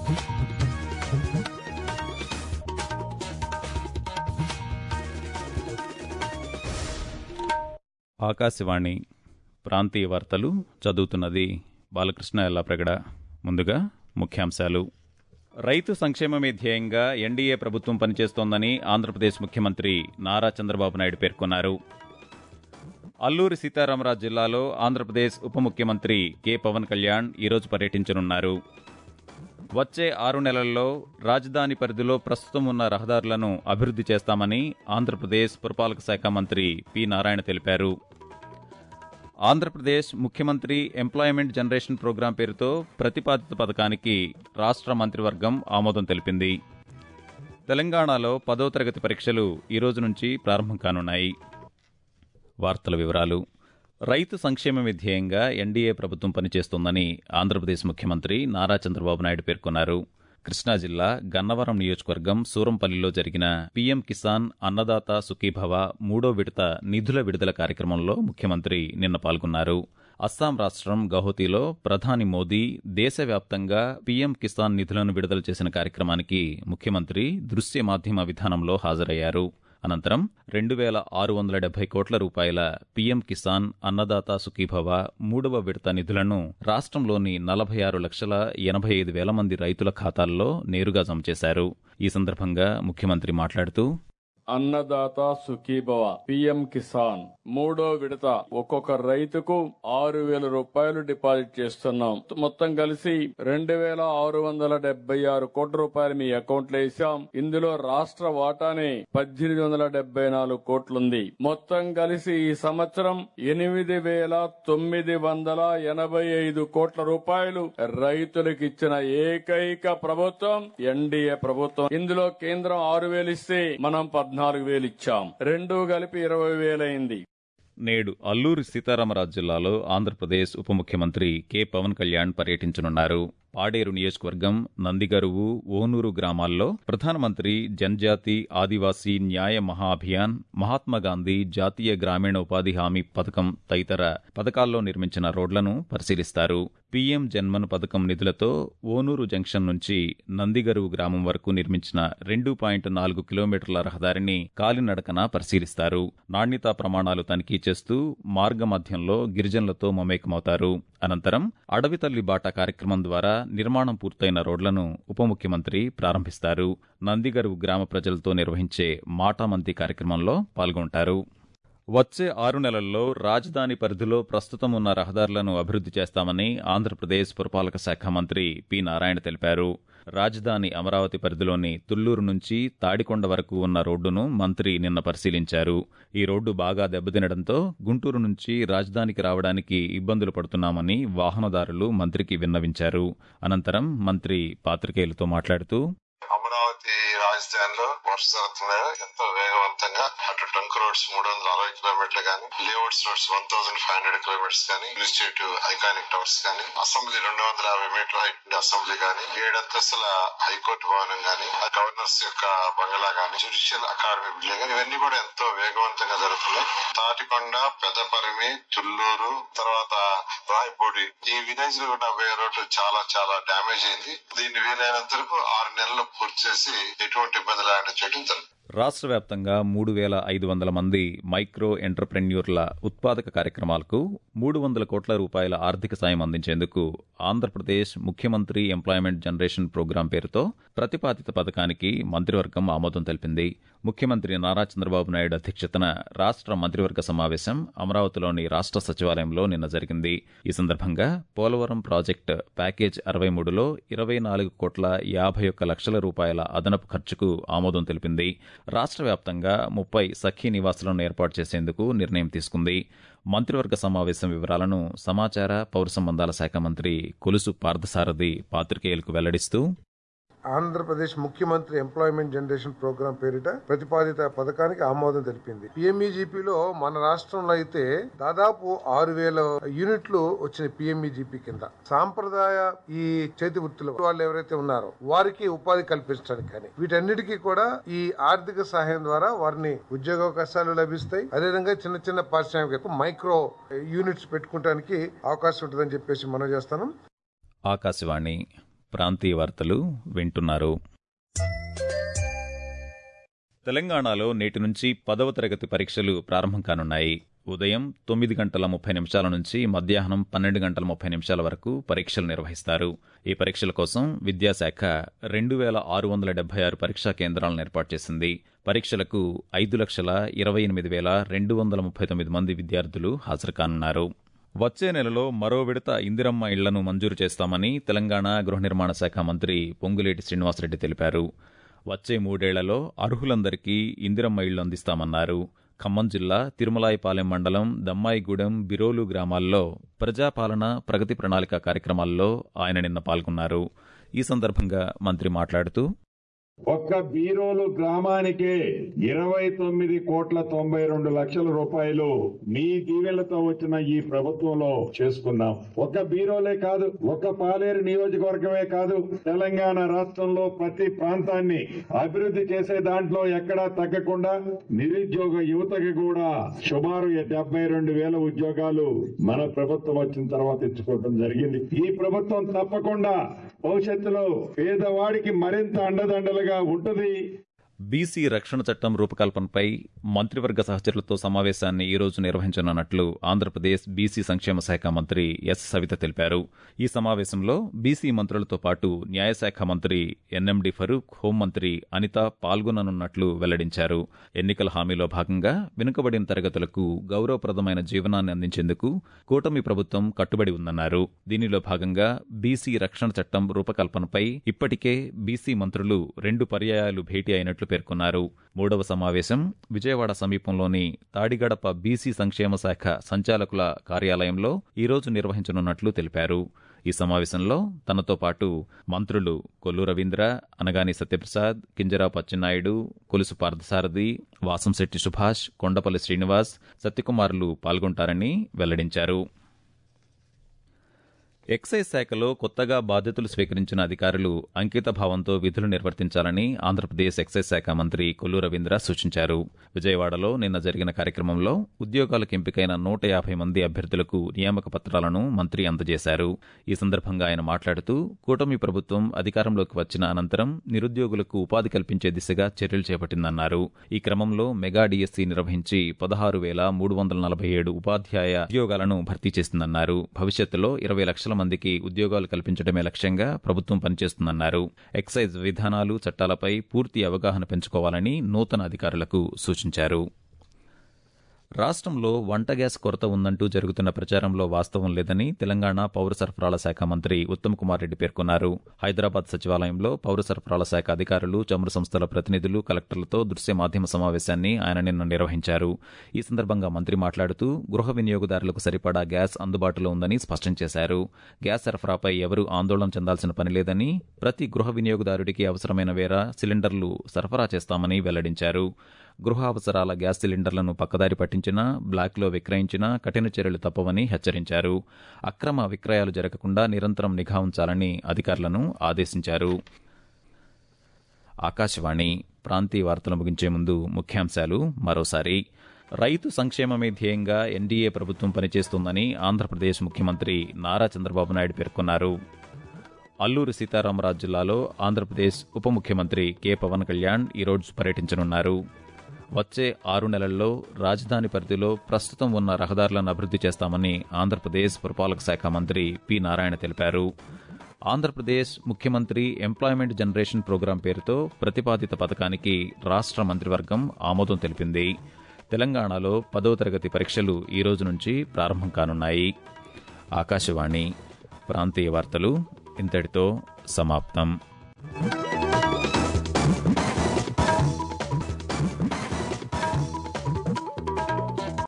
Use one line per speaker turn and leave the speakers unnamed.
ఆకాశవాణి ప్రాంతీయ వార్తలు చదువుతున్నది బాలకృష్ణ ఎల్లాప్రగడ ముందుగా ముఖ్యాంశాలు రైతు సంక్షేమమే ధ్యేయంగా ఎన్డీఏ ప్రభుత్వం పనిచేస్తోందని ఆంధ్రప్రదేశ్ ముఖ్యమంత్రి నారా చంద్రబాబు నాయుడు పేర్కొన్నారు అల్లూరి సీతారామరాజు జిల్లాలో ఆంధ్రప్రదేశ్ ఉప ముఖ్యమంత్రి కె పవన్ కళ్యాణ్ ఈరోజు పర్యటించనున్నారు వచ్చే ఆరు నెలల్లో రాజధాని పరిధిలో ప్రస్తుతం ఉన్న రహదారులను అభివృద్ధి చేస్తామని ఆంధ్రప్రదేశ్ పురపాలక శాఖ మంత్రి పి నారాయణ తెలిపారు ఆంధ్రప్రదేశ్ ముఖ్యమంత్రి ఎంప్లాయ్మెంట్ జనరేషన్ ప్రోగ్రాం పేరుతో ప్రతిపాదిత పథకానికి రాష్ట్ర మంత్రివర్గం ఆమోదం తెలిపింది తెలంగాణలో పదో తరగతి పరీక్షలు ఈ రోజు నుంచి ప్రారంభం కానున్నాయి వార్తల వివరాలు రైతు సంక్షేమమే ధ్యేయంగా ఎన్డీఏ ప్రభుత్వం పనిచేస్తోందని ఆంధ్రప్రదేశ్ ముఖ్యమంత్రి నారా చంద్రబాబు నాయుడు పేర్కొన్నారు కృష్ణా జిల్లా గన్నవరం నియోజకవర్గం సూరంపల్లిలో జరిగిన పీఎం కిసాన్ అన్నదాత సుఖీభవ మూడో విడత నిధుల విడుదల కార్యక్రమంలో ముఖ్యమంత్రి నిన్న పాల్గొన్నారు అస్సాం రాష్ట్రం గౌహతిలో ప్రధాని మోదీ దేశవ్యాప్తంగా పీఎం కిసాన్ నిధులను విడుదల చేసిన కార్యక్రమానికి ముఖ్యమంత్రి దృశ్య మాధ్యమ విధానంలో హాజరయ్యారు అనంతరం రెండు వేల ఆరు వందల డెబ్బై కోట్ల రూపాయల పీఎం కిసాన్ అన్నదాత సుఖీభవ మూడవ విడత నిధులను రాష్ట్రంలోని నలభై ఆరు లక్షల ఎనభై ఐదు వేల మంది రైతుల ఖాతాల్లో నేరుగా జమ చేశారు ఈ సందర్భంగా ముఖ్యమంత్రి మాట్లాడుతూ
అన్నదాత సుఖీభవ పిఎం కిసాన్ మూడో విడత ఒక్కొక్క రైతుకు ఆరు వేల రూపాయలు డిపాజిట్ చేస్తున్నాం మొత్తం కలిసి రెండు వేల ఆరు వందల డెబ్బై ఆరు కోట్ల రూపాయలు మీ అకౌంట్ లో వేసాం ఇందులో రాష్ట్ర వాటానే పద్దెనిమిది వందల డెబ్బై నాలుగు కోట్లుంది మొత్తం కలిసి ఈ సంవత్సరం ఎనిమిది వేల తొమ్మిది వందల ఎనభై ఐదు కోట్ల రూపాయలు రైతులకు ఇచ్చిన ఏకైక ప్రభుత్వం ఎన్డీఏ ప్రభుత్వం ఇందులో కేంద్రం ఆరు వేలు ఇస్తే మనం పద్నాలుగు వేలు ఇచ్చాం రెండు కలిపి ఇరవై వేలైంది
నేడు అల్లూరి సీతారామరాజు జిల్లాలో ఆంధ్రప్రదేశ్ ఉప ముఖ్యమంత్రి కె పవన్ కళ్యాణ్ పర్యటించనున్నారు పాడేరు నియోజకవర్గం నందిగరువు ఓనూరు గ్రామాల్లో ప్రధానమంత్రి జన్జాతి ఆదివాసీ న్యాయ మహా అభియాన్ మహాత్మాగాంధీ జాతీయ గ్రామీణ ఉపాధి హామీ పథకం తదితర పథకాల్లో నిర్మించిన రోడ్లను పరిశీలిస్తారు పీఎం జన్మన్ పథకం నిధులతో ఓనూరు జంక్షన్ నుంచి నందిగరువు గ్రామం వరకు నిర్మించిన రెండు పాయింట్ నాలుగు కిలోమీటర్ల రహదారిని కాలినడకన పరిశీలిస్తారు నాణ్యతా ప్రమాణాలు తనిఖీ చేస్తూ మార్గమధ్యంలో గిరిజనులతో మమేకమవుతారు అనంతరం అడవి తల్లి బాట కార్యక్రమం ద్వారా నిర్మాణం పూర్తయిన రోడ్లను ఉప ముఖ్యమంత్రి ప్రారంభిస్తారు నందిగరువు గ్రామ ప్రజలతో నిర్వహించే మాటామంతి కార్యక్రమంలో పాల్గొంటారు వచ్చే ఆరు నెలల్లో రాజధాని పరిధిలో ప్రస్తుతం ఉన్న రహదారులను అభివృద్ధి చేస్తామని ఆంధ్రప్రదేశ్ పురపాలక శాఖ మంత్రి పి నారాయణ తెలిపారు రాజధాని అమరావతి పరిధిలోని తుళ్లూరు నుంచి తాడికొండ వరకు ఉన్న రోడ్డును మంత్రి నిన్న పరిశీలించారు ఈ రోడ్డు బాగా దెబ్బతినడంతో గుంటూరు నుంచి రాజధానికి రావడానికి ఇబ్బందులు పడుతున్నామని వాహనదారులు మంత్రికి విన్నవించారు అనంతరం మంత్రి పాత్రికేయులతో మాట్లాడుతూ
అమరావతి రాజధానిలో వర్ష జరుగుతున్నాయో ఎంతో వేగవంతంగా అటు ట్రంక్ రోడ్స్ మూడు వందల అరవై కిలోమీటర్లు కానీ layouts roads one thousand five hundred kilometres కానీ ఇన్స్టిట్యూట్ ఐకానిక్ టవర్స్ కానీ అసెంబ్లీ రెండు వందల యాభై మీటర్ల హైట్ ఉండే అసెంబ్లీ కానీ ఏడంతస్తుల హైకోర్టు భవనం కానీ గవర్నర్స్ యొక్క బంగ్లా కానీ జుడిషియల్ అకాడమీ బిల్డింగ్ కానీ ఇవన్నీ కూడా ఎంతో వేగవంతంగా జరుగుతున్నాయి తాటికొండ పెద్దపరిమి తుల్లూరు తర్వాత రాయపూడి ఈ విలేజ్ లో కూడా వే రోడ్డు చాలా చాలా డ్యామేజ్ అయింది దీన్ని వీలైనంత వరకు ఆరు నెలల్లో పూర్తి చేసి ఎటువంటి ఇబ్బంది లేకుండా చేయడం జరుగుతుంది
రాష్ట్ర వ్యాప్తంగా మూడు వేల ఐదు వందల మంది మైక్రో ఎంటర్ప్రెన్యూర్ల ఉత్పాదక కార్యక్రమాలకు మూడు వందల కోట్ల రూపాయల ఆర్థిక సాయం అందించేందుకు ఆంధ్రప్రదేశ్ ముఖ్యమంత్రి ఎంప్లాయ్మెంట్ జనరేషన్ ప్రోగ్రాం పేరుతో ప్రతిపాదిత పథకానికి మంత్రివర్గం ఆమోదం తెలిపింది ముఖ్యమంత్రి నారా చంద్రబాబు నాయుడు అధ్యక్షతన రాష్ట్ర మంత్రివర్గ సమావేశం అమరావతిలోని రాష్ట్ర సచివాలయంలో నిన్న జరిగింది ఈ సందర్భంగా పోలవరం ప్రాజెక్టు ప్యాకేజ్ అరవై మూడులో ఇరవై నాలుగు కోట్ల యాభై ఒక్క లక్షల రూపాయల అదనపు ఖర్చుకు ఆమోదం తెలిపింది రాష్ట్ర వ్యాప్తంగా ముప్పై సఖీ నివాసాలను ఏర్పాటు చేసేందుకు నిర్ణయం తీసుకుంది మంత్రివర్గ సమావేశం వివరాలను సమాచార పౌర సంబంధాల శాఖ మంత్రి కొలుసు పార్థసారథి పాత్రికేయులకు వెల్లడిస్తూ
ఆంధ్రప్రదేశ్ ముఖ్యమంత్రి ఎంప్లాయ్మెంట్ జనరేషన్ ప్రోగ్రాం పేరిట ప్రతిపాదిత పథకానికి ఆమోదం తెలిపింది పిఎంఈజీపీలో మన రాష్ట్రంలో అయితే దాదాపు ఆరు వేల యూనిట్లు వచ్చిన పిఎంఈజీపీ కింద సాంప్రదాయ ఈ చేతి వృత్తుల వాళ్ళు ఎవరైతే ఉన్నారో వారికి ఉపాధి కల్పించడానికి కానీ వీటన్నిటికీ కూడా ఈ ఆర్థిక సహాయం ద్వారా వారిని ఉద్యోగావకాశాలు లభిస్తాయి అదేవిధంగా చిన్న చిన్న పారిశ్రామిక మైక్రో యూనిట్స్ పెట్టుకోవడానికి అవకాశం ఉంటుందని చెప్పేసి మనం చేస్తాను
ఆకాశవాణి ప్రాంతీయ వార్తలు వింటున్నారు తెలంగాణలో నేటి నుంచి పదవ తరగతి పరీక్షలు ప్రారంభం కానున్నాయి ఉదయం తొమ్మిది గంటల ముప్పై నిమిషాల నుంచి మధ్యాహ్నం పన్నెండు గంటల ముప్పై నిమిషాల వరకు పరీక్షలు నిర్వహిస్తారు ఈ పరీక్షల కోసం విద్యాశాఖ రెండు వేల ఆరు వందల డెబ్బై ఆరు పరీక్షా కేంద్రాలను ఏర్పాటు చేసింది పరీక్షలకు ఐదు లక్షల ఇరవై ఎనిమిది వేల రెండు వందల ముప్పై తొమ్మిది మంది విద్యార్థులు హాజరు కానున్నారు వచ్చే నెలలో మరో విడత ఇందిరమ్మ ఇళ్లను మంజూరు చేస్తామని తెలంగాణ గృహ నిర్మాణ శాఖ మంత్రి పొంగులేటి శ్రీనివాసరెడ్డి తెలిపారు వచ్చే మూడేళ్లలో అర్హులందరికీ ఇందిరమ్మ ఇళ్లు అందిస్తామన్నారు ఖమ్మం జిల్లా తిరుమలాయిపాలెం మండలం దమ్మాయిగూడెం బిరోలు గ్రామాల్లో ప్రజాపాలన ప్రగతి ప్రణాళిక కార్యక్రమాల్లో ఆయన నిన్న పాల్గొన్నారు ఈ సందర్భంగా మంత్రి మాట్లాడుతూ
ఒక్క బీరోలు గ్రామానికే ఇరవై తొమ్మిది కోట్ల తొంభై రెండు లక్షల రూపాయలు మీ దీవెనలతో వచ్చిన ఈ ప్రభుత్వంలో చేసుకున్నాం ఒక బీరోలే కాదు ఒక పాలేరు నియోజకవర్గమే కాదు తెలంగాణ రాష్ట్రంలో ప్రతి ప్రాంతాన్ని అభివృద్ధి చేసే దాంట్లో ఎక్కడా తగ్గకుండా నిరుద్యోగ యువతకి కూడా సుమారు డెబ్బై రెండు వేల ఉద్యోగాలు మన ప్రభుత్వం వచ్చిన తర్వాత ఇచ్చుకోవడం జరిగింది ఈ ప్రభుత్వం తప్పకుండా భవిష్యత్తులో పేదవాడికి మరింత అండదండలుగా ఉంటుంది
బీసీ రక్షణ చట్టం రూపకల్పనపై మంత్రివర్గ సహచరులతో సమావేశాన్ని ఈ రోజు నిర్వహించనున్నట్లు ఆంధ్రప్రదేశ్ బీసీ సంక్షేమ శాఖ మంత్రి ఎస్ సవిత తెలిపారు ఈ సమావేశంలో బీసీ మంత్రులతో పాటు న్యాయశాఖ మంత్రి ఎన్ఎండి ఫరూక్ హోంమంత్రి అనిత పాల్గొననున్నట్లు వెల్లడించారు ఎన్నికల హామీలో భాగంగా వెనుకబడిన తరగతులకు గౌరవప్రదమైన జీవనాన్ని అందించేందుకు కూటమి ప్రభుత్వం కట్టుబడి ఉందన్నారు దీనిలో భాగంగా బీసీ రక్షణ చట్టం రూపకల్పనపై ఇప్పటికే బీసీ మంత్రులు రెండు పర్యాయాలు భేటీ అయినట్లు పేర్కొన్నారు మూడవ సమావేశం విజయవాడ సమీపంలోని తాడిగడప బీసీ సంక్షేమ శాఖ సంచాలకుల కార్యాలయంలో ఈరోజు నిర్వహించనున్నట్లు తెలిపారు ఈ సమావేశంలో తనతో పాటు మంత్రులు కొల్లు రవీంద్ర అనగాని సత్యప్రసాద్ కింజరాపు అచ్చెన్నాయుడు కొలుసు పార్థసారథి వాసంశెట్టి సుభాష్ కొండపల్లి శ్రీనివాస్ సత్యకుమార్లు పాల్గొంటారని వెల్లడించారు ఎక్సైజ్ శాఖలో కొత్తగా బాధ్యతలు స్వీకరించిన అధికారులు అంకిత భావంతో విధులు నిర్వర్తించాలని ఆంధ్రప్రదేశ్ ఎక్సైజ్ శాఖ మంత్రి కొల్లు రవీంద్ర సూచించారు విజయవాడలో నిన్న జరిగిన కార్యక్రమంలో ఉద్యోగాలకు ఎంపికైన నూట యాభై మంది అభ్యర్థులకు నియామక పత్రాలను మంత్రి అందజేశారు ఈ సందర్భంగా ఆయన మాట్లాడుతూ కూటమి ప్రభుత్వం అధికారంలోకి వచ్చిన అనంతరం నిరుద్యోగులకు ఉపాధి కల్పించే దిశగా చర్యలు చేపట్టిందన్నారు ఈ క్రమంలో మెగా డిఎస్సీ నిర్వహించి పదహారు వేల మూడు వందల నలభై ఏడు ఉపాధ్యాయ ఉద్యోగాలను భర్తీ చేసిందన్నారు భవిష్యత్తులో ఇరవై లక్షల మందికి ఉద్యోగాలు కల్పించడమే లక్ష్యంగా ప్రభుత్వం పనిచేస్తుందన్నారు ఎక్సైజ్ విధానాలు చట్టాలపై పూర్తి అవగాహన పెంచుకోవాలని నూతన అధికారులకు సూచించారు రాష్ట్రంలో వంట గ్యాస్ కొరత ఉందంటూ జరుగుతున్న ప్రచారంలో వాస్తవం లేదని తెలంగాణ పౌర సరఫరాల శాఖ మంత్రి ఉత్తమ్ కుమార్ రెడ్డి పేర్కొన్నారు హైదరాబాద్ సచివాలయంలో పౌర సరఫరాల శాఖ అధికారులు చమురు సంస్థల ప్రతినిధులు కలెక్టర్లతో దృశ్య మాధ్యమ సమావేశాన్ని ఆయన నిన్న నిర్వహించారు ఈ సందర్భంగా మంత్రి మాట్లాడుతూ గృహ వినియోగదారులకు సరిపడా గ్యాస్ అందుబాటులో ఉందని స్పష్టం చేశారు గ్యాస్ సరఫరాపై ఎవరూ ఆందోళన చెందాల్సిన పని లేదని ప్రతి గృహ వినియోగదారుడికి అవసరమైన వేర సిలిండర్లు సరఫరా చేస్తామని వెల్లడించారు గృహ అవసరాల గ్యాస్ సిలిండర్లను పక్కదారి పట్టించినా బ్లాక్లో విక్రయించినా కఠిన చర్యలు తప్పవని హెచ్చరించారు అక్రమ విక్రయాలు జరగకుండా నిరంతరం నిఘా ఉంచాలని అధికారులను ఆదేశించారు ఆకాశవాణి ప్రాంతీయ వార్తలు ముగించే ముందు ముఖ్యాంశాలు మరోసారి రైతు సంక్షేమమే ధ్యేయంగా ఎన్డీఏ ప్రభుత్వం పనిచేస్తోందని ఆంధ్రప్రదేశ్ ముఖ్యమంత్రి నారా చంద్రబాబు నాయుడు పేర్కొన్నారు అల్లూరు సీతారామరాజు జిల్లాలో ఆంధ్రప్రదేశ్ ఉప ముఖ్యమంత్రి కె పవన్ కళ్యాణ్ ఈరోజు పర్యటించనున్నారు వచ్చే ఆరు నెలల్లో రాజధాని పరిధిలో ప్రస్తుతం ఉన్న రహదారులను అభివృద్ధి చేస్తామని ఆంధ్రప్రదేశ్ పురపాలక శాఖ మంత్రి పి నారాయణ తెలిపారు ఆంధ్రప్రదేశ్ ముఖ్యమంత్రి ఎంప్లాయ్మెంట్ జనరేషన్ ప్రోగ్రాం పేరుతో ప్రతిపాదిత పథకానికి రాష్ట్ర మంత్రివర్గం ఆమోదం తెలిపింది తెలంగాణలో పదవ తరగతి పరీక్షలు ఈ రోజు నుంచి ప్రారంభం కానున్నాయి ఆకాశవాణి ప్రాంతీయ వార్తలు ఇంతటితో సమాప్తం